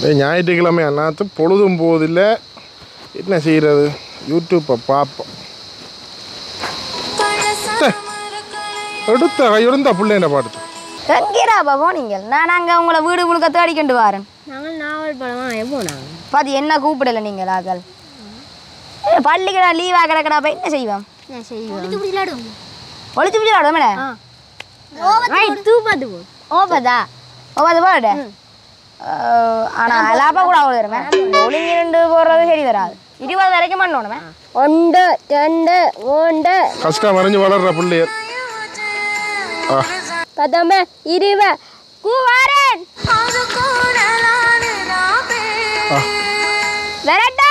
ஏய், ஞாயிற்றுக்கிழமை அண்ணாத்து பொழுதும் போதில்லை என்ன செய்கிறது யூடியூப்பை பார்ப்போம் எடுத்த கையிருந்த பிள்ளைன பாடுது எங்கேடா பாபா நீங்கள் நான் அங்கே உங்களை வீடு முழுக்க தேடிக்கொண்டு வரேன் நாங்கள் நாவல் படமா எப்போ நாங்கள் பாதி என்ன கூப்பிடல நீங்கள் ஆக்கள் பள்ளிக்கடா லீவாக கிடக்கடா போய் என்ன செய்வோம் நான் செய்வோம் விளையாடுவோம் ஒளிச்சு பிடிச்சி விளாடுவோம் ரைட் தூப்பாத்து போ ஓப்பதா ஓப்பது போட ஆனால் லாபா கூட அவ்வளோ தருவேன் ஒளிஞ்சு ரெண்டு போடுறது சரி வராது இருபது வரைக்கும் பண்ணணுமே ஒன்று ரெண்டு மூன்று கஷ்டம் வரைஞ்சு வளர்ற பிள்ளையர் ஆ பத்தொம்பது இருபது கூவாரன் ஆ வரட்டா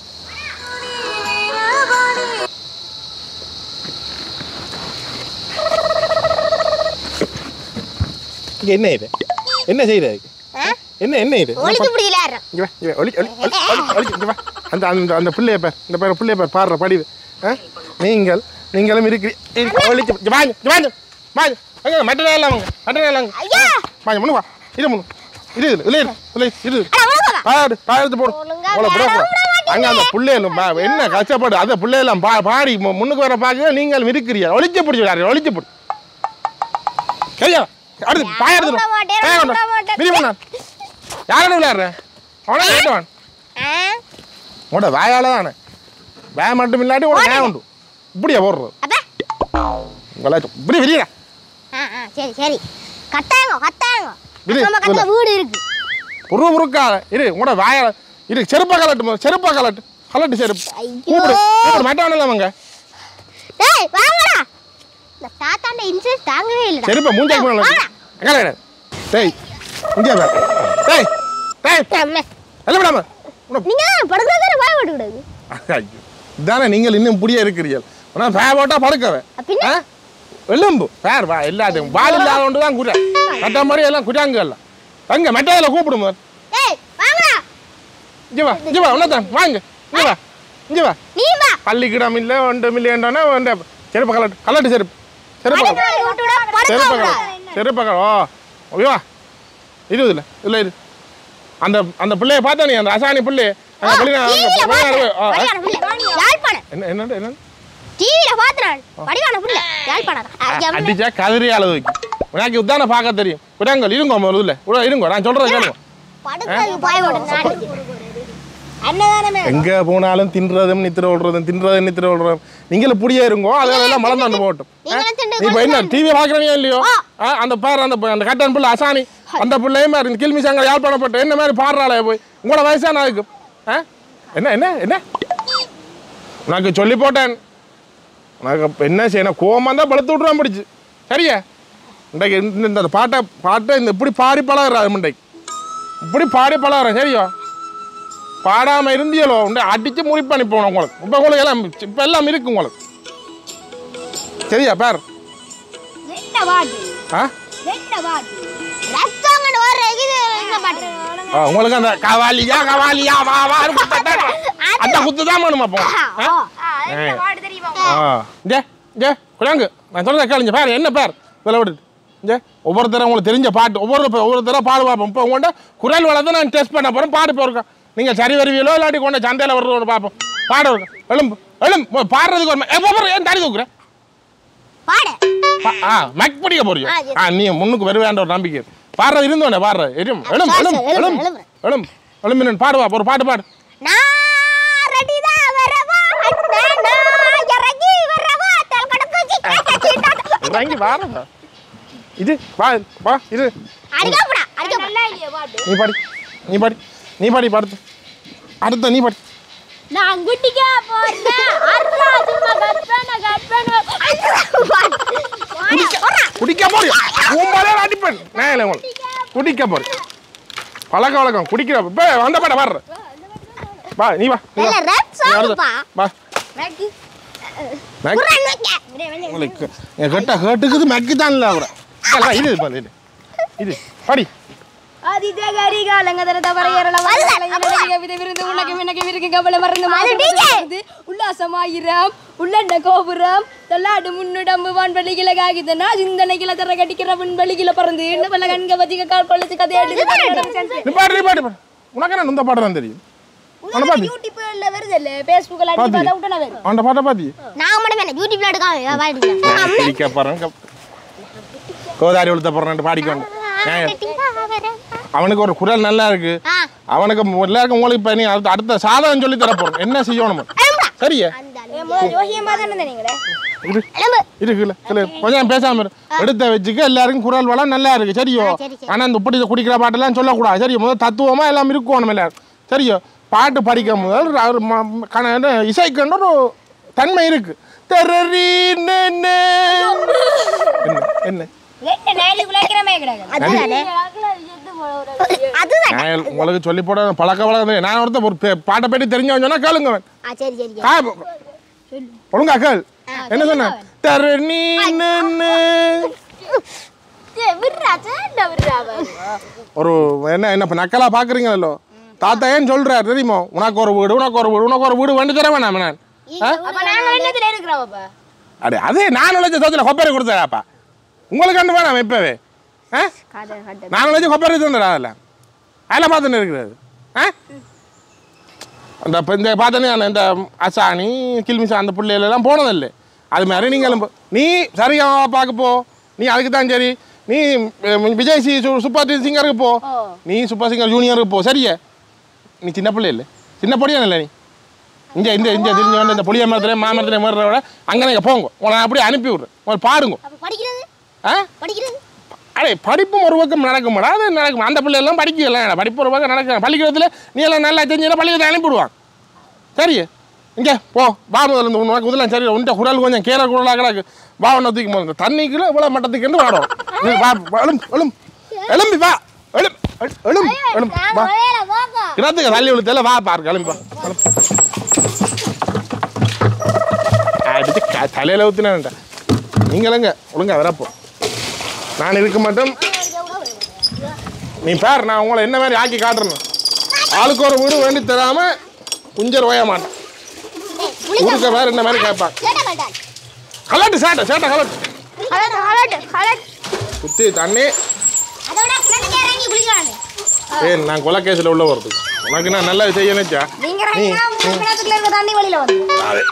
இங்கே என்ன இது என்ன செய்யுது என்ன என்ன இது ஒழிச்சு பிடி விளையாடுறோம் இங்க வா, இங்க வா, ஒளி, ஒளி, ஒளி, ஒளி, ஒளி, இங்க வா. அந்த அந்த அந்த பிள்ளைய பேர் இந்த பேர் பிள்ளைய பேர் பாடுற படிவு ஆ? நீங்கள் நீங்களும் இருக்கிறீ இரு- ஒளிச்சு இங்க வாங்க இங்க வாங்க வாங்க வாங்க மட்ட நேரம் வாங்க மட்ட நேரம் வாங்க வாங்க முன்னு வா இரு முன்னு இரு இரு இல்லை இரு இல்லை இரு பாடு பாடு போடு போல போட அங்க அந்த பிள்ளைகளும் பா- என்ன கஷ்டப்படு அந்த பிள்ளையெல்லாம் பா பாடி மு- முன்னுக்கு வர பார்க்க நீங்கள் இருக்கிறீங்க ஒளிச்சு பிடிச்சி விளையாடுற ஒளிச்சு பிடி சரியா அடுத்து பாய எடுத்து விட மாட்டேன், பாய கொண்டு விட மாட்டேன். விரிவண்ணா யாரோட விளையாடுறேன் அவனா கேட்டவன் உன்னோட வாயால தானே வாய மட்டும் இல்லாட்டி உனக்கு நான் உண்டு இப்படியா போடுறது உங்களை இப்படி விரியா ஆ ஆ சரி சரி கட்டாங்க கட்டாங்க விடு, நம்ம கட்ட விடு. வீடு இருக்கு உருவ முறுக்காத இரு உங்களோட வாயால இரு செருப்பா கலட்டு முதல்ல, செருப்பா கலட்டு கலட்டு செருப்பு ஐயோ. கூப்பிடு கூப்பிடு மட்டவன் இல்லாமங்க டேய் வாங்கடா இந்த தாத்தாண்ட இன்சூரன்ஸ் தாங்கவே இல்லடா செருப்பை மூஞ்சாக்கு மேல வாங்கடா. எங்கே கிடையாது டேய் இங்கே பாரு டேய் டேய் அம்மே. எல்லாம் விடாம உன்னை நீங்க தான் படுக்கிறதான வாய் விட்டு கூடாது ஐயோ இதானே நீங்கள் இன்னும் இப்படியே இருக்கிறீர்கள் ஆனால் ஃபே போட்டா படுக்கவே பின்ன? ஆ? எலும்பு ஃபேர் வா எல்லாத்தையும் பால் இல்லாத ஒன்று தான் குறை கட்ட மாதிரி எல்லாம் குட்டாங்க எல்லாம் அங்கே மெட்டதில் கூப்பிடுங்க டேய் வாங்கடா இங்கே வா இங்கே வா உன்னதான் வாங்க இங்கே வா இங்கே வா நீ வா பள்ளிக்கிடம் இல்லை ஒன்று மில்லியன்டானே அந்த செருப்பு கலட்டு கலட்டு செருப்பு செருப்பு கலட்டு படுக்க விட்டுடா படுக்க செருப்பு விடா கலட்டு செருப்பு கல ஓ ஓகேவா இருபதுல இல்லை இரு அந்த அந்த பிள்ளைய பார்த்தா நீ அந்த அசானி பிள்ளைய அந்த பிள்ளை டிவில வெளிநாடு ஆ, ஆ. படிவான புள்ள யாழ்ப்பாணம் என்ன என்ன என்ன டிவில பாத்துறான் படிவான புள்ள யாழ்ப்பாணம் ஐயா, அம்மே. அடிச்சா கதறி அளவுக்கு உனக்கு உத்தான பார்க்க தெரியும் விடாங்கள் இருங்க முதல்ல உள்ள இருங்க நான் சொல்றேன் கேளுங்க படுக்கிறதுக்கு பாய் விட்டு அன்னதானமே எங்க போனாலும் தின்றதும் நித்திர விடுறதும் தின்றதும் நித்திர விடுறதும் நீங்கள் இப்படியே இருங்கோ அதெல்லாம் மலர்ந்தாண்டு போகட்டும் நீங்களும் திண்டு நீ இப்போ என்ன டிவி பார்க்குறீங்க இல்லையோ ஆ, அந்த பாரு அந்த ப- அந்த கட்டன் பிள்ளை அசானி அந்த பிள்ளையும் மாதிரி இந்த கில்மி சங்கர் யாழ்ப்பாணப்பட்டு என்ன மாதிரி பாடுறாளே போய் உங்களோட வயசான அதுக்கு ஆ என்ன என்ன என்ன உனக்கு சொல்லி போட்டேன் உனக்கு அப்ப என்ன செய்யணும் கோவமாக தான் பழுத்து விட்ருவான் பிடிச்சி சரியா இன்றைக்கு இந்த இந்த பாட்டை பாட்டை இந்த இப்படி பாடி பழகுறா முண்டைக்கு இப்படி பாடி பழகுறேன் சரியா பாடாமல் இருந்தியலோ உண்டை அடித்து முறிப்பண்ணி போகணும் உங்களுக்கு இப்போ உங்களுக்கு எல்லாம் இப்போ எல்லாம் இருக்கு உங்களுக்கு சரியா பேர் ஆ ரத்தங்கன்னு வர இது இந்த பாட்டு ஆ, உங்களுக்கு அந்த கவாலியா கவாலியா வா வா அந்த குத்து தான் வேணுமா அப்போ ஆ? ஆ இங்கே இங்கே குழாங்கு நான் சொல்றத கேளுங்க பேர் என்ன பேர் இதில் விடுது இங்கே ஒவ்வொருத்தரும் உங்களுக்கு தெரிஞ்ச பாட்டு ஒவ்வொரு ஒவ்வொருத்தர பாடு பார்ப்போம் இப்போ உங்கள்கிட்ட குரல் வளர்த்து நான் டெஸ்ட் பண்ண போகிறேன் பாடு போயிருக்கேன் நீங்கள் சரி வருவீங்களோ இல்லாட்டி கொண்டு சந்தையில் வர்றது பார்ப்போம் பாடு இருக்கும் எலும்பு எலும்பு பாடுறதுக்கு ஒரு எப்போ போகிற ஏன் தடி தூக்குறேன் பாடு பா- ஆ மக் பிடிக்க போறியோ ஆ, yes. ஆ நீ முன்னுக்கு வருவேன்ற ஒரு நம்பிக்கை இருக்கு. பாடுறது இருந்தோனே பாடுற எரும் எலும் சரி, எலும் சரி, எலும் எழும்பு, எலும் எலும் பாடுவா ஒரு பாட்டு பாடு நான் ரெடிதான் வரவா அண்ணா நான் இறங்கி வரவா தல் கடக்கு இறங்கி வாரதா இது வா வா இது அடிக்கப்படா அடிக்கப்படா நீ பாடி நீ பாடி நீ பாடி பாடுத்து அடுத்த நீ பாடி நான் குட்டிக்கா போறேன் அருளா சும்மா கற்பனை கற்பனை குடிக்க போறியா உங்களே அடிப்பேன் நேரில் உங்களுக்கு குடிக்க போறி பழக்க வழக்கம் குடிக்கிற இப்போ வந்த பாட பாடுற வா நீ வா நீ வா. இல்ல ரப் நீ அடுத்த. சாங்குப்பா வா மேக் குரல் வைக்க உங்களுக்கு என் கேட்ட கேட்டுக்குது மெக்கு தான் இல்லை அவரை இது இது பாரு, இது இது படி உல்லாசமாயிரம் உள்ளண்ட கோபுரம் தொல்லாடு முன்னுடம்பு வான்பள்ளிகளை காகிதனா சிந்தனைகளை தர கட்டிக்கிற விண்வெளிகளை பறந்து என்ன பல கண்க பத்திக கால் கொள்ளச்சு கதையாடு நீ பாடு நீ பாடு பாடு உனக்கு என்ன இந்த பாட்டு தான் தெரியும் அவனை பாத்தி யூடியூப்ல வருது இல்ல ஃபேஸ்புக்ல அடி பாத்தி பார்த்தா விட்டா வரும் அவன் பாட்டை பாத்தி நான் மட்டும் என்ன யூடியூப்ல எடுக்காம பாடிக்கலாம் பிடிக்க போறேன் கோதாரி உளுத்த போறேன் பாடிக்கொண்டு ஏன் அவனுக்கு ஒரு குரல் நல்லா இருக்கு ஆ. அவனுக்கு எல்லாருக்கும் உங்களுக்கு இப்ப நீ அடுத்த அடுத்த சாதகம் சொல்லி தர போறேன் என்ன செய்யணும் சரியா யோகியமா தானே நீங்களே இரு இருக்குல்ல இல்ல கொஞ்சம் பேசாம இரு எடுத்த வச்சுக்க எல்லாருக்கும் குரல் வளம் நல்லா இருக்கு சரியோ சரி, சரி. ஆனா இந்த இப்படி குடிக்கிற பாட்டெல்லாம் சொல்லக்கூடாது சரியோ முதல் தத்துவமா எல்லாம் இருக்கணும் எல்லாரும் சரியோ பாட்டு படிக்கும் முதல் ர- ஒரு ம- ம- கண- என்ன, இசைக்குன்னு ஒரு தன்மை இருக்கு தெரரி நெ, நெ. என்ன என்ன ரெண்டு நேரி குலைக்கிறமே கிடையாது அதுதானே அதுதான் நான் உங்களுக்கு சொல்லி போட பழக்க வழக்கம் நான் ஒருத்தர் ஒரு பே- பாட்டை பற்றி தெரிஞ்சவன் சொன்னா கேளுங்க அவன். ஆ சரி சரி கா ஒழுங்கா கேள் என்ன சொன்ன தரணி நெ, நெ. விடுறா சேண்டா விடுறா ஒரு என்ன என்ன இப்போ நக்கலா பார்க்குறீங்களோ தாத்தா ஏன் சொல்றாரு தெரியுமோ உனக்கு ஒரு வீடு உனக்கு ஒரு வீடு உனக்கு ஒரு வீடு வேண்டி தர வேணாம் நான் அப்ப நாங்க என்னத்துல இருக்கிறோம் அப்ப அடே அதே நான் நினைச்ச சோத்துல கொப்பரை கொடுத்தாப்பா உங்களுக்கு கண்டு வேணாம் இப்பவே ஆ நான் நினைச்ச கொப்பரை தந்துடா அதில் அதில் பார்த்துன்னு இருக்கிறது ஆ அந்த இப்போ இந்த பார்த்தனே அந்த இந்த அசானி கில்மிசா அந்த பிள்ளைகளெல்லாம் போனதில்லை அது மாதிரி நீங்களும் போ- நீ சரியா பார்க்க போ நீ அதுக்கு தான் சரி நீ அஹ், விஜய் சி சு- சூப்பர் சிங்கருக்கு போ நீ சூப்பர் சிங்கர் ஜூனியருக்கு போ சரியா நீ சின்ன பிள்ளை இல்லை சின்ன பொடியா இல்லை நீ இங்கே இந்த இந்த தெரிஞ்ச வந்து இந்த புளிய மரத்தில் மாமரத்தில் மேறத விட அங்கே நீங்கள் போங்க உங்களை நான் அப்படியே அனுப்பி விட்றேன் உங்களை பாருங்க அப்ப படிக்கிறது ஆ படிக்கிறது அடே படிப்பும் ஒரு பக்கம் நடக்குமாடா அது நடக்கும் அந்த பிள்ளை எல்லாம் படிக்கல படிப்பு ஒரு பக்கம் நடக்கும் பள்ளிக்கூடத்தில் நீ எல்லாம் நல்லா தெரிஞ்சுனா பள்ளிக்கூடத்தை அனுப்பிவிடுவான் சரி இங்கே போ வா முதல்ல இந்த உனக்கு முதல்ல சரி உன்ட்ட குரல் கொஞ்சம் கீரை குரலாக கிடக்கு வா ஒன்று தூக்கி போதும் தண்ணிக்குள்ள இவ்வளோ மட்டத்துக்கு இருந்து வாடும் நீ வா எழும் எழும் எழும்பி வா எழும் எழும் எழும் எழும் வா கிணத்துக்கு தள்ளி விழுத்தல வா பாரு கிளம்பி வா கிளம்பு. அடிச்சு க- தலையில ஊத்துனேன்டா நீங்களுங்க ஒழுங்கா வரப்போ நான் இருக்க மாட்டேன் நீ பார் நான் உங்களை என்ன மாதிரி ஆக்கி காட்டுறேன் ஆளுக்கு ஒரு வீடு வேண்டி தராம குஞ்சர் ஓய மாட்டேன் ஊருக்க வேற என்ன மாதிரி கேட்பான் கலட்டு சேட்டை சேட்டை கலட்டு ஹலட் ஹலட் ஹலட் குத்தி தண்ணி அதோட கிணத்துக்கு இறங்கி குளிக்கிறானே ஏய் நான் கொலை கேஸில் உள்ள வருது உனக்கு நான் நல்லா செய்யணுச்சா நீங்க ரெண்டா மூணு கிணத்துக்குள்ள இருக்க தண்ணி வழியில வந்து அது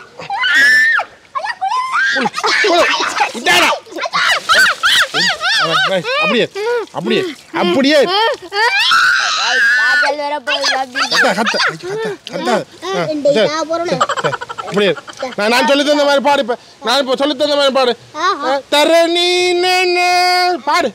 இதாடா. அவன், ஏய், அப்படியே அப்படியே அப்படியே காய்ச்சல் வர போகுது கத்த கத்த கத்த கத்த ஆ, சரி, சரி, அப்படியே நான் நான் சொல்லி தந்த மாதிரி பாடு இப்ப நான் இப்போ சொல்லி தந்த மாதிரி பாடு தரணி நெனே. பாடு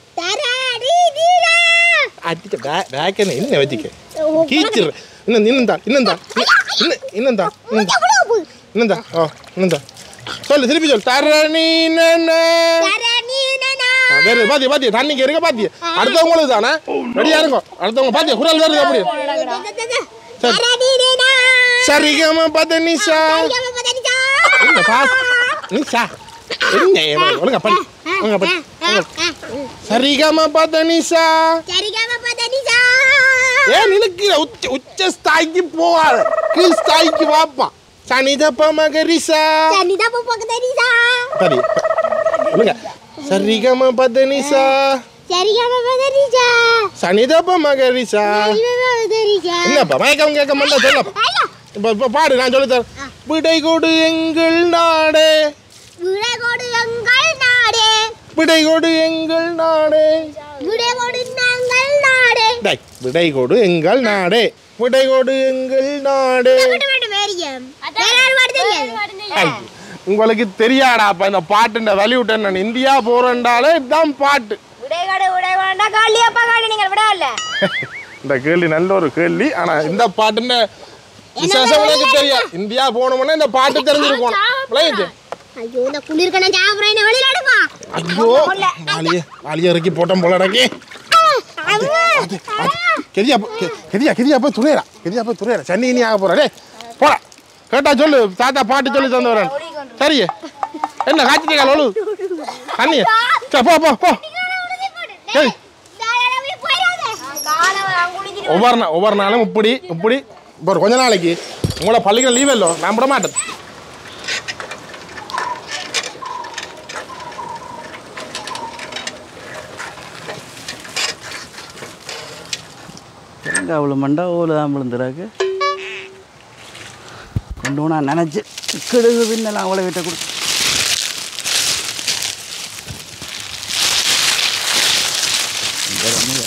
அடிக்க பே- பேக் என்ன என்ன வச்சுக்க கீச்சிரு இன்னும் இன்னும் தான் இன்னும் தான் இன்னும் இன்னும் தான் இன்னும் தான் இன்னும் தான் ஓ இன்னும் தான் சொல்லு திருப்பி சொல்லு தரணி நெனே. ஆ, வேறு பாத்தியா பாத்தியா தண்ணிக்கு இருக்க பாத்தியா அடுத்தவங்களுக்கு தானே ரெடியா இருக்கும் அடுத்தவங்க பாத்தியா குரல் வருது அப்படியே சரிகம பத நிஷா என்ன பா நிஷா என்ன இவன்? ஒழுங்கா படி ஒழுங்கா படி ஒழுங்கா. சரிகம பத நிஷா ஏன் நினைக்கிற உச்ச உச்ச ஸ்தாய்க்கு போவாத கீழ் ஸ்தாய்க்கு வாப்பா சனிதப்ப மகரிசா சரி ஒழுங்கா சரிகம பத நிஷா சனிதப்ப மகரிசா என்னப்பா மயக்கம் கேட்க மாட்டா சொல்லப்பா இப்போ இப்போ பாடு நான் சொல்லி தரேன் விடை கொடு எங்கள் நாடே விடை கொடு எங்கள் நாடே டேய், விடை கொடு எங்கள் நாடே விடை கொடு எங்கள் நாடே ஐ, உங்களுக்கு தெரியாடாப்பா இந்த பாட்டுன்ற வலி விட்டேன் நான் இந்தியா போறேன்டாலே இதுதான் பாட்டு விடைகாடு விடைகாண்டா காளியப்பா காளி நீங்கள் விடல இந்த கேள்வி நல்ல ஒரு கேள்வி ஆனா இந்த பாட்டுன்னு விசேஷம் எனக்கு தெரியாது இந்தியா போனோம்னா இந்த பாட்டு தெரிஞ்சிருக்கணும் விளையாச்சு ஐயோ இந்த குளிர்கண சாப்பிட்றேன் என்ன வெளியில எடுப்பா ஐயோ வாலிய வாலிய இறக்கி போட்டோம் போல இறக்கி கெதியா போ- கெ- கெதியா கெதியா போய் துறையரா கெதியா போய் துறையரா சன்னி நீ ஆக போற டே போடா கேட்டா சொல்லு தாத்தா பாட்டு சொல்லி தந்து வரேன் சரி என்ன காய்ச்சிட்டீங்க லோலு தண்ணி சரி போ போ போ சரி ஒவ்வொரு நாள் ஒவ்வொரு நாளும் இப்படி இப்படி இப்போ ஒரு கொஞ்ச நாளைக்கு உங்களை பள்ளிக்கூட லீவ் இல்லோ நான் விட மாட்டேன் தேங்காய் விழுமண்டா ஓலை தான் விழுந்துறாக்கு கொண்டு போனா நினச்சி கிடுகு பின்னலாம் அவ்வளோ வீட்டை கொடு இங்க ரம்மியா.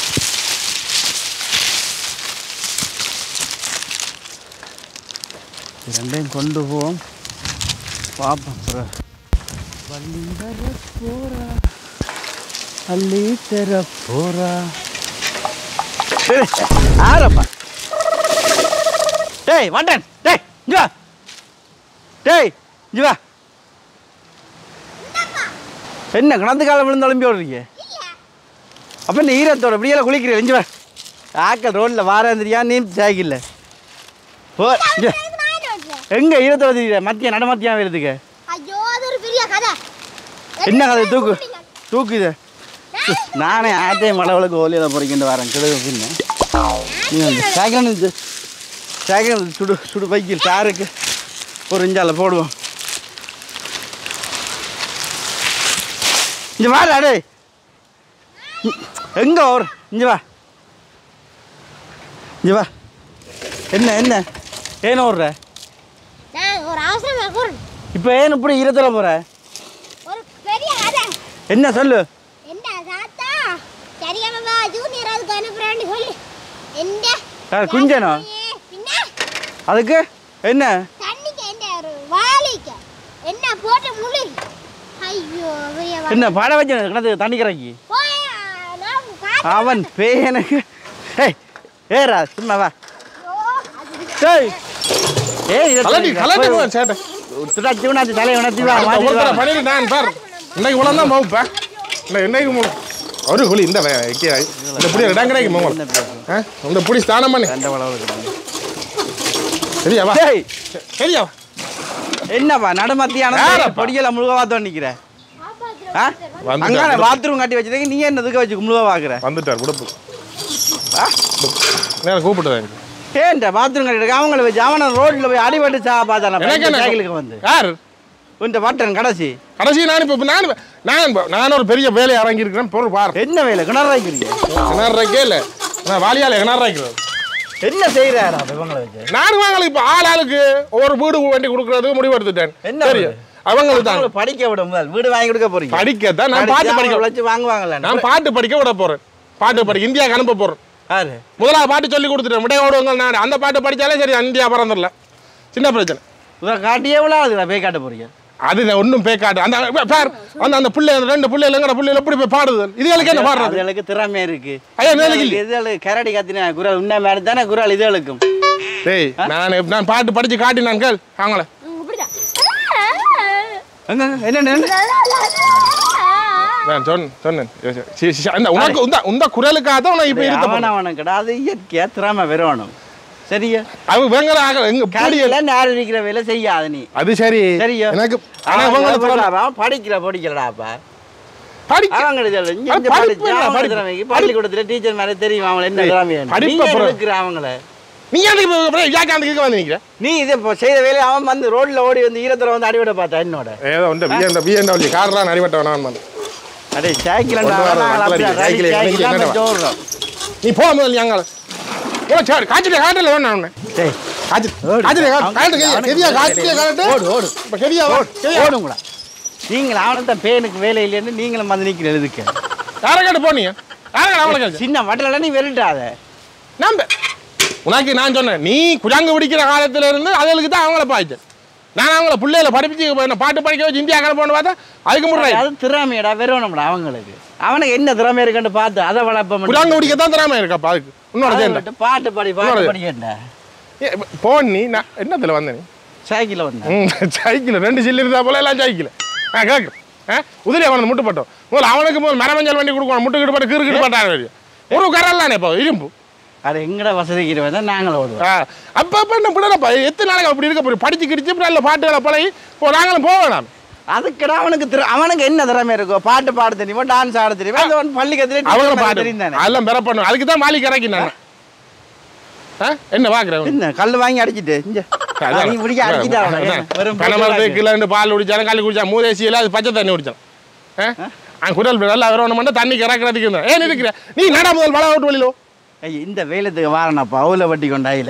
இது ரெண்டையும் கொண்டு போவோம் பார்ப்போம் அப்புறம் வள்ளி வர போறா அள்ளி தர போறா ஆரப்பா டேய் வண்டன் டேய் இங்க வா டேய் இங்க வா என்ன கிணத்து காலம் விழுந்து எழும்பி ஓடுறீங்க அப்போ இந்த ஈரத்தோட இப்படியெல்லாம் குளிக்கிறீங்க இங்க வா ஆக்கள் ரோட்டில் வாரந்திரியா நீ சைக்கிளில் போ இங்க எங்க ஈரத்தோட தெரியுற மத்திய நடமத்தியம் வருதுக்கு ஐயோ அது ஒரு பெரிய கதை என்ன கதை தூக்கு தூக்கு இதை நானே ஆட்டை மலவளுக்கு ஓலியில் பொறிக்கிட்டு வரேன் கிழக்கு பின்ன நீ வந்து சைக்கிள் இது சைக்கிள் சுடு சுடு பைக்கில் காருக்கு ஒரு இஞ்சால போடுவோம் இங்கே வா அடே எங்கே ஒரு இங்கே வா இங்கே வா என்ன என்ன ஏன் ஓடுற நான் ஒரு அவசரமா கூறணும் இப்போ ஏன் இப்படி ஈரத்தில் போகிற ஒரு பெரிய கதை என்ன சொல்லு என்ன தாத்தா சரியானவா ஜூனியர் அதுக்கு அனுப்புறேன்னு சொல்லி எந்த யார் குஞ்சனோ பின்ன அதுக்கு என்ன தண்ணிக்கு என்ன ஒரு வாளிக்க என்ன போட்டு முழுகி ஐயோ பெரிய வா- என்ன பாட வச்சு கிணத்து தண்ணி கரைக்கி போயா நான் காத்து அவன் பேயனுக்கு ஏய் ஏறா சும்மா வா ஐயோ, அது ஏய் ஏய் இதை கலட்டி கலட்டி போவேன் சேட்டை துடாச்சி உணாச்சி தலையை உணர்த்தி வா அந்த மாத்தி ஒருத்தரை வா பண்ணிட்டு நான் பார் இன்னைக்கு இவ்வளோ தான் போகுப்பா இல்லை இன்னைக்கு மூணு ஒரு குழி இந்த வே- இக்கி, இந்த புடி இடம் கிடைக்கும் மோங்கல் என்ன பேசும் ஆ இந்த புடி ஸ்தானம் பண்ணி ரெண்ட வளவு கிடந்து சரியா வா ஏய் சரியா வா. என்னப்பா நடுமத்தியான யாரப்பா? பொடியல முழுக வாத்தோம் நிக்கிற ஆ வந்துட்டார். அங்கே பாத்ரூம் கட்டி வச்சிருக்கீங்க நீ என்னதுக்கு வச்சு முழுக பாக்குற வந்துட்டார் கொடுப்பு நேரம் கூப்பிட்டு எனக்கு ஏன்டா பாத்ரூம் கட்டி இருக்க அவங்கள வச்சு அவனை ரோட்ல போய் அடிபட்டு சா பார்த்தான எனக்கு என்ன சைக்கிளுக்கு வந்து யார் உன்ட்ட பட்டன் கடைசி கடைசி நான் இப்போ நான் இப்ப- நான் இப்ப- நான் ஒரு பெரிய வேலையை இறங்கி இருக்கிறேன் பொருள் பாரு என்ன வேலை கிணறு வைக்கிறீங்க கிணறக்கே இல்லை நான் வாலியால் கிணறாக்கிறது என்ன செய்யறாரா இவங்களை வச்சு நான் வாங்கல இப்போ ஆள் ஆளுக்கு ஒவ்வொரு வீடு வண்டி கொடுக்கறதுக்கு முடிவு எடுத்துட்டேன் என்ன சரி வீடு? அவங்களுக்கு தான் அவங்களை படிக்க விட முதல் வீடு வாங்கி கொடுக்க போறீங்க படிக்கத்தான் நான் பாட்டு படிக்க வச்சு வாங்குவாங்கல்ல நான் பாட்டு படிக்க விட போறேன் பாட்டு படிக்க இந்தியாவுக்கு அனுப்ப போறேன் யாரு முதலாவது பாட்டு சொல்லி கொடுத்துட்டேன் விடைய ஓடுவாங்க நான் அந்த பாட்டு படிச்சாலே சரி இந்தியா பறந்துடல சின்ன பிரச்சனை இவரை காட்டியே எவ்வளோ அதுல போய் காட்ட போறீங்க அது ஒன்றும் பேக்காட்டு அந்த பேர் அந்த அந்த பிள்ளை அந்த ரெண்டு பிள்ளைகள் எங்கட பிள்ளைகள் எப்படி போய் பாடுதல் இதுகளுக்கு என்ன பாடுறது அதுகளுக்கு திறமை இருக்கு ஐயா, வேலைக்கு இல்லையே. இதுகளுக்கு கரடி கத்தின குரல் உன்ன மேல தானே குரல் இதுகளுக்கும் டேய் நான் எப்ப- நான் பாட்டு படிச்சு காட்டினான் கேள் அவங்கள எங்க எங்க? என்ன என்ன? நான் சொன்ன சொன்னேன் சி- சி- அந்த உனக்கு உந்த உந்த குரலுக்காக தான் உனக்கு இப்போ இருக்க அவன் அவனுக்கு அது இயற்கையா திறமை வரணும் சரியா அவங்க வேங்கற ஆக எங்க பூடியல் கல்வியில நேரம் இருக்கிற வேலை செய்யாத நீ அது சரி சரியா எனக்கு ஆனா அவன் இவங்க சொல்றான், திறமை- அவன் படிக்கிற படிக்கலடாப்பா படிக்க அவங்க சொல்ல இங்க அது இங்க படிப்பு படிச்சு இல்ல, அவங்க படிப்பு. திறமைக்கு பள்ளிக்கூடத்துல டீச்சர் மேல தெரியும் அவங்கள என்ன ஏய், திறமை படிப்பை நீங்க அப்புறம். இருக்கிற அவங்கள நீ எதுக்கு ஏக்காந்து கேட்க வந்து நிக்கிற நீ இது இப்போ செய்த வேலையை அவன் வந்து ரோட்ல ஓடி வந்து ஈரத்துல வந்து அடிவிட பார்த்தா என்னோட ஏதோ இந்த பிஎன் பிஎன்டபிள்யூ கார்லாம் அடிபட்ட நான் வந்து அடே சைக்கிள் கொண்டு வர, வண்டியில அடி, சைக்கிள் எனக்கு என்னடா? நீ போ முதல்ல அங்கால ஓ சரி காய்ச்சிட்டு காட்டல வேணும் நான் காய்ச்சி காய்ச்சிட்டு காட்டு சரியா காய்ச்சிட்டு காட்டு ஓடு ஓடு இப்போ சரியா வா சரியா ஓடுங்களா நீங்கள் அவனுக்கு தான் பேனுக்கு வேலை இல்லைன்னு நீங்களும் வந்து நிற்கிற இதுக்கு யாரை கேட்டு போனீங்க யாரை கேட்டு அவளை கேட்டு சின்ன வட்டல நீ வெறுட்டாத நம்ப உனக்கு நான் சொன்னேன் நீ குரங்கு பிடிக்கிற காலத்துல இருந்து அதுகளுக்கு தான் அவங்கள பாய்ச்சல் நான் அவங்கள பிள்ளைகளை படிப்பிச்சு என்ன பாட்டு படிக்க வச்சு இந்தியா கிளப்போன்னு பார்த்தா அதுக்கு முன்னாடி அது திறமையடா வெறுவனம்டா அவங்களுக்கு அவனுக்கு என்ன திறமை இருக்குன்னு பார்த்து அதை வளர்ப்ப குரங்கு பிடிக்க தான் திறமை இருக்கப்பா அதுக்கு உன்னோட சேர்ந்த பாட்டு பாடி பாட்டு இன்னொரு. படிக்கண்டா போன் நீ நான் என்னத்துல வந்த நீ சைக்கிளில் வந்தேன் ம் சைக்கிள் ரெண்டு சில்லு இருந்தா போல எல்லாம் சைக்கிள் ஆ கேட்கு ஆ உதிரியா அவனுக்கு முட்டு பட்டோம் முதல்ல அவனுக்கு முதல் மரமஞ்சள் வண்டி கொடுக்கணும் முட்டு கிட்டு பட்டு கிறுக்கிட்டு பட்டாங்க ஒரு கரல்லானே இப்போ இரும்பு அது எங்கட வசதிக்கு வந்தால் நாங்களும் ஓடுவோம் ஆ அப்போ அப்போ என்ன பிள்ளைப்பா எத்தனை நாளைக்கு அப்படி இருக்க போய் படிச்சு கிடிச்சு நல்ல பாட்டுகளை பழகி இப்போ நாங்களும் போக வேணாம் அதுக்குடா அவனுக்கு திற அவனுக்கு என்ன திறமை இருக்கோ பாட்டு பாட தெரியுமோ டான்ஸ் ஆட தெரியுமோ அந்த அவன் பள்ளிக்கத்துல அவங்க பாட்டு தெரியும் தானே அதெல்லாம் பெற பண்ணும் அதுக்கு தான் மாலி கரைக்கு நான் ஆ என்ன பார்க்குறேன் என்ன கல் வாங்கி அடிச்சிட்டு இங்க நீ பிடிக்க அடிச்சிட்டா அவனை. என்ன, வெறும் பனமரத்து போட்டு கிலோண்டு பால் குடிச்சாலும் கல் குடிச்சா மூதேசி எல்லாம் அது பச்சை தண்ணி குடிச்சான் ஆ அவன் குரல் நல்லா வரணும் மட்டும் தண்ணி கறக்கிறதுக்கு இருந்தான் ஏன் இருக்கிற நீ நட முதல் மழை விட்டு வெளியிலோ ஐய், இந்த வேலத்துக்கு வாரணப்பா அவ்வளோ வட்டி கொண்டாயில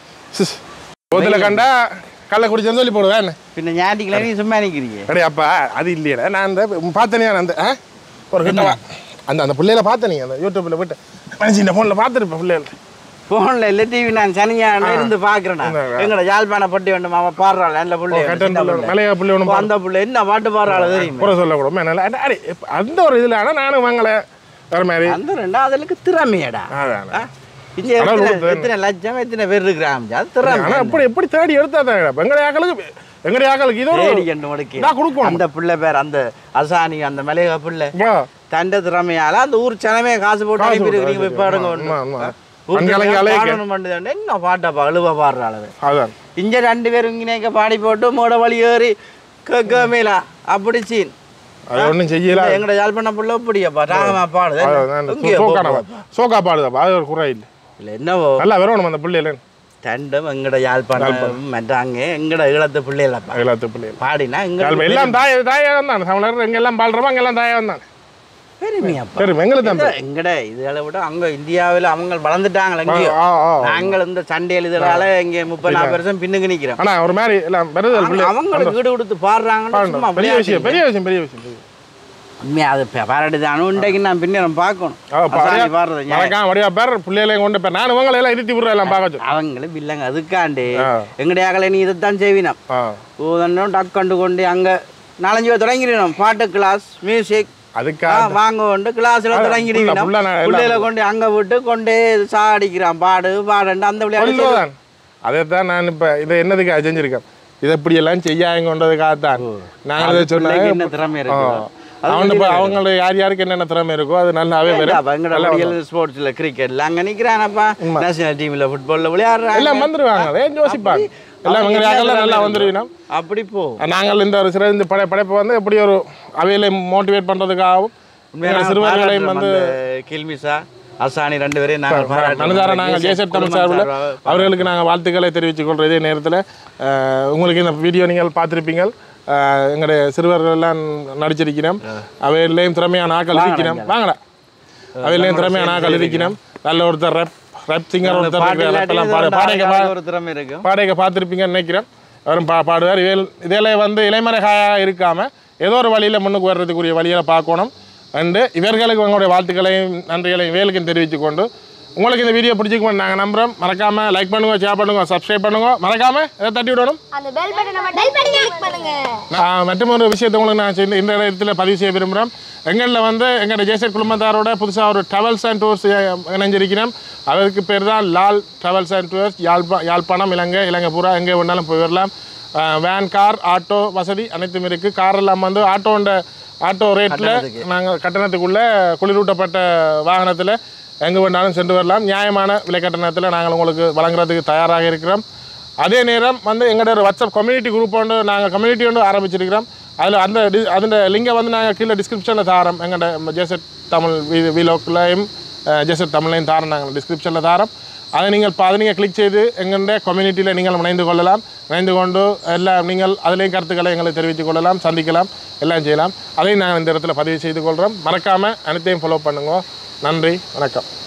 கோத்துல கண்டா கள்ள குடிச்சேன்னு சொல்லி போடுவேன் என்ன பின்ன ஞாயிற்றுக்கிழமை நீ சும்மா நிற்கிறீங்க அடே அப்பா அது இல்லையடா நான் அந்த பார்த்தனியா அந்த ஆ? ஒரு கிட்டவா அந்த அந்த பிள்ளையில பார்த்தனீ அந்த யூடியூப்ல போட்டு மனுஷன் இந்த ஃபோனில் பார்த்துருப்பேன் பிள்ளைகள் ஃபோனில் இல்லை டிவி நான் சனியான இருந்து பார்க்குறேன் இந்த- எங்களோட யாழ்ப்பாண பட்டி வந்து மாமா பாடுறாள் நல்ல பிள்ளை கட்டன் பிள்ளை மலையா பிள்ளை ஒன்று அந்த பிள்ளை என்ன பாட்டு பாடுறாள் தெரியுமா குறை சொல்லக்கூடாது என்னால அட, அடே, இப்ப அந்த ஒரு இதில் ஆனால் நானும் வாங்கலை வேற மாதிரி அந்த ரெண்டா அதுக்கு திறமையடா அதான் ஆ? இங்க அதான் எத்தனை கொடுத்தேன். எத்தனை லட்சம் எத்தனை பேர் இருக்கிறாங்க அது திறமை ஆனால் எப்படி எப்படி தேடி எடுத்தா தான் எங்களுடைய ஆக்களுக்கு எங்களுடைய ஆக்களுக்கு இது ஒரு தேடி கண்டு முடக்கி நான் கொடுக்கணும். அந்த பிள்ளை பேர் அந்த அசானி அந்த மலையக பிள்ளை வா. தண்ட திறமையால அந்த ஊர் ஜனமே காசு போட்டு காசு அனுப்பி போட்டு நீங்க போய் பாடுங்க ஆமா, ஆமா. ஊர் அங்கலங்க ஜனம் அலைக்க. பாடணும் பண்ணுதாண்டு. என்ன பாட்டப்பா அழுவ பாடுறாள் அதான் இங்க ரெண்டு பேரும் இங்கே பாடி போட்டு மூட வழி ஏறி கேட்கமேலா அப்படி சீன் அது ஒன்றும் செய்யல எங்கட யாழ்ப்பாண புள்ள அப்படியாப்பா ராகமா பாடுது எங்கேயோ போ, சோக்கான போ. சோக்கா பாடுதாப்பா அது ஒரு குறை இல்லை இல்ல என்னவோ நல்லா வரணும் அந்த பிள்ளைகள் தண்டம் எங்கட யாழ்ப்பாணம் மற்றாங்க எங்கட ஈழத்து பிள்ளைகளப்பா எல்லாத்து பிள்ளைகள் பாடினா கால்மை எங்க எல்லாம் தாய தாயாக தான் தமிழர் எங்க எல்லாம் பாடுறோம் அங்க எல்லாம் தாயாக தான் பெருமையாப்பா சரி எங்களுக்கு தான் இந்த- எங்கட இதுகளை விட அங்க இந்தியாவில் அவங்க வளர்ந்துட்டாங்களே எங்கேயோ ஆ, ஆ. நாங்கள் இந்த சண்டையில் இதனால இங்க முப்பது நாற்பது வருஷம் பின்னுக்கு நிக்கிறோம் ஆனா ஒரு மாதிரி எல்லாம் வருதல் பிள்ளை அவங்களுக்கு வீடு கொடுத்து பாடுறாங்கன்னு சும்மா பெரிய விஷயம் விளையாட்டு பெரிய விஷயம் பெரிய விஷயம் பெரிய விஷயம். உண்மையா அது பாராட்டு தான் இன்றைக்கு நான் பின்னர் பார்க்கணும் ஆ, பா- அசானி பாடுறது நியாயம். மறக்காம வடிவா பேர் பிள்ளைகளையும் கொண்டு பேர் நான் இவங்களை எல்லாம் இருத்தி விடுறேன் எல்லாம் பார்க்க சொல்லு. அவங்களும் இல்லைங்க அதுக்காண்டி ஆ. எங்கடையாகல நீ இதைத்தான் செய்வினம் ஆ ஊதன்னும் டக் கண்டு கொண்டு அங்க நாலஞ்சு பேர் தொடங்கிடணும் பாட்டு கிளாஸ் மியூசிக் அதுக்காக வாங்க கொண்டு கிளாஸ்ல அது தொடங்கிடுவினம் full ஆ நான் எல்லாம் பிள்ளைகளை கொண்டு அங்க விட்டு கொண்டே சாடிக்கிறான் பாடு பாடுண்டு அந்த விளையாட்டு சொல்லுவதான் அதை தான் நான் இப்ப இதை என்னதுக்காக செஞ்சிருக்கேன் இதை இப்படி எல்லாம் செய்யாங்க கொண்டதுக்காகத்தான் நான் இதை பிள்ளைக்கு என்ன சொன்னேன் திறமை இருக்கு அவன் இப்போ அவங்கள யார் யாருக்கு என்னென்ன திறமை இருக்கோ அது நல்லாவே வரும் எங்கட ஸ்போர்ட்ஸ்ல கிரிக்கெட்ல அங்க நிக்கிறானப்பா நேஷனல் டீம்ல ஃபுட்பால்ல விளையாடுறாங்க எல்லாம் வந்துருவாங்க அதே யோசிப்பாங்க எல்லாம் அவங்க எங்க என்ன யாக்கெல்லாம் நல்லா திறமை வந்துருவினோம் அப்படி போ நாங்கள் இந்த ஒரு சிற இந்த படை படைப்பை வந்து எப்படி ஒரு அவையில மோட்டிவேட் பண்றதுக்காகவும் எங்களோட சிறுவர்களையும் வந்து கில்மிசா அசானி ரெண்டு பேரையும் நாங்கள் பாராட்டுறோம். மனுதார நாங்கள் ஜேசட் தமிழ் சார்பில் சார்பாக அவர்களுக்கு நாங்கள் வாழ்த்துக்களை தெரிவித்துக் கொள்கிறோம் இதே நேரத்தில் உங்களுக்கு இந்த வீடியோ நீங்கள் பார்த்துருப்பீங்க அஹ், எங்களுடைய சிறுவர்கள் எல்லாம் நடிச்சிருக்கிறோம் அவையிலையும் திறமையான ஆக்கள் இருக்கிறோம் வாங்கடா அவையிலையும் திறமையான ஆக்கள் இருக்கிறோம் நல்ல ஒருத்தர் ரப் ரப் சிங்கர் ஒருத்தர் பாட்டு இருக்கிறார். இல்லாட்டி எல்லாம் பாடு இது பாடக பா ஒரு திறமை இருக்கும் பாடகை பார்த்துருப்பீங்கன்னு நினைக்கிறேன் அவரும் பா பாடுவார் இதில் இதில் வந்து இளைமறைகாயாக இருக்காமல் ஏதோ ஒரு வழியில் முன்னுக்கு வர்றதுக்குரிய வழியை பார்க்கணும் அண்டு இவர்களுக்கு உங்களுடைய வாழ்த்துக்களையும் நன்றிகளையும் வேலுக்கும் தெரிவித்துக் கொண்டு உங்களுக்கு இந்த வீடியோ பிடிச்சிக்குமென்னு நாங்கள் நம்புகிறோம் மறக்காமல் லைக் பண்ணுங்க ஷேர் பண்ணுங்க சப்ஸ்கிரைப் பண்ணுங்க மறக்காமல் இதை தட்டி விடணும் அந்த பெல் பட்டனை மட்டும் கிளிக் பண்ணுங்க நான் மற்றும் ஒரு விஷயத்தை உங்களுக்கு நான் இந்த- இந்த இடத்துல பதிவு செய்ய விரும்புகிறேன் எங்களில் வந்து எங்களோட ஜேசர் குடும்பத்தாரோட புதுசாக ஒரு ட்ராவல்ஸ் அண்ட் டூர்ஸ் இணைஞ்சிருக்கிறோம் அதற்கு பேர் தான் லால் ட்ராவல்ஸ் அண்ட் டூர்ஸ் யாழ்ப்பா யாழ்ப்பாணம் இலங்கை இலங்கை பூரா எங்கே வேணாலும் போய் வரலாம் வேன் கார் ஆட்டோ வசதி அனைத்தும் இருக்குது கார் எல்லாம் வந்து ஆட்டோண்ட ஆட்டோ ரேட்டில் நாங்கள் கட்டணத்துக்குள்ளே குளிரூட்டப்பட்ட வாகனத்தில் எங்கே வேணாலும் சென்று வரலாம் நியாயமான விலை கட்டணத்தில் நாங்கள் உங்களுக்கு வழங்குறதுக்கு தயாராக இருக்கிறோம் அதே நேரம் வந்து எங்களோட ஒரு வாட்ஸ்அப் கம்யூனிட்டி குரூப் ஒன்று நாங்கள் கம்யூனிட்டி ஒன்று ஆரம்பிச்சிருக்கிறோம் அதில் அந்த டி அந்த லிங்கை வந்து நாங்கள் கீழே டிஸ்கிரிப்ஷனில் தாரோம் எங்களோட ஜேசட் தமிழ் வி விலோக்லையும் ஜேசட் தமிழ்லையும் தாரோம் நாங்கள் டிஸ்கிரிப்ஷனில் தாரோம் அதை நீங்கள் இப்போ அதை நீங்கள் கிளிக் செய்து எங்களுடைய கம்யூனிட்டியில் நீங்கள் இணைந்து கொள்ளலாம் இணைந்து கொண்டு எல்லாம் நீங்கள் அதிலேயும் கருத்துக்களை எங்களுக்கு தெரிவித்துக் கொள்ளலாம் சந்திக்கலாம் எல்லாம் செய்யலாம் அதையும் நாங்கள் இந்த இடத்துல பதிவு செய்து கொள்கிறோம் மறக்காமல் அனைத்தையும் ஃபாலோ பண்ணுங்க நன்றி வணக்கம்